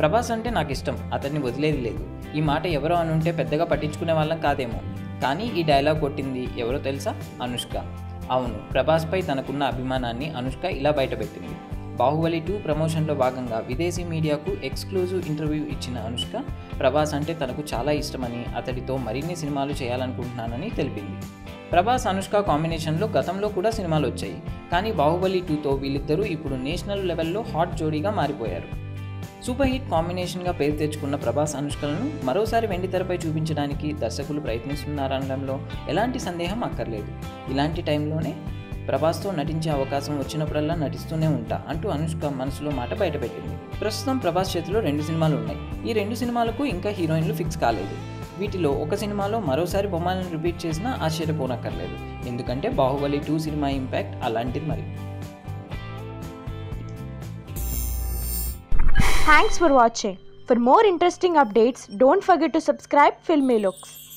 ప్రభాస్ అంటే నాకు ఇష్టం అతన్ని వదిలేది లేదు ఈ మాట ఎవరో అని ఉంటే పెద్దగా పట్టించుకునే వాళ్ళం కాదేమో కానీ ఈ డైలాగ్ కొట్టింది ఎవరో తెలుసా అనుష్క అవును ప్రభాస్పై తనకున్న అభిమానాన్ని అనుష్క ఇలా బయటపెట్టింది బాహుబలి టూ ప్రమోషన్లో భాగంగా విదేశీ మీడియాకు ఎక్స్క్లూజివ్ ఇంటర్వ్యూ ఇచ్చిన అనుష్క ప్రభాస్ అంటే తనకు చాలా ఇష్టమని అతడితో మరిన్ని సినిమాలు చేయాలనుకుంటున్నానని తెలిపింది ప్రభాస్ అనుష్క కాంబినేషన్లో గతంలో కూడా సినిమాలు వచ్చాయి కానీ బాహుబలి టూతో వీళ్ళిద్దరూ ఇప్పుడు నేషనల్ లెవెల్లో హాట్ జోడీగా మారిపోయారు సూపర్ హిట్ కాంబినేషన్గా పేరు తెచ్చుకున్న ప్రభాస్ అనుష్కలను మరోసారి వెండి తెరపై చూపించడానికి దర్శకులు ప్రయత్నిస్తున్నారనడంలో ఎలాంటి సందేహం అక్కర్లేదు ఇలాంటి టైంలోనే ప్రభాస్తో నటించే అవకాశం వచ్చినప్పుడల్లా నటిస్తూనే ఉంటా అంటూ అనుష్క మనసులో మాట బయటపెట్టింది ప్రస్తుతం ప్రభాస్ చేతిలో రెండు సినిమాలు ఉన్నాయి ఈ రెండు సినిమాలకు ఇంకా హీరోయిన్లు ఫిక్స్ కాలేదు వీటిలో ఒక సినిమాలో మరోసారి బొమ్మలను రిపీట్ చేసినా ఆశ్చర్యపోనక్కర్లేదు ఎందుకంటే బాహుబలి టూ సినిమా ఇంపాక్ట్ అలాంటిది మరి Thanks for watching. For more interesting updates, don't forget to subscribe Filmy Looks.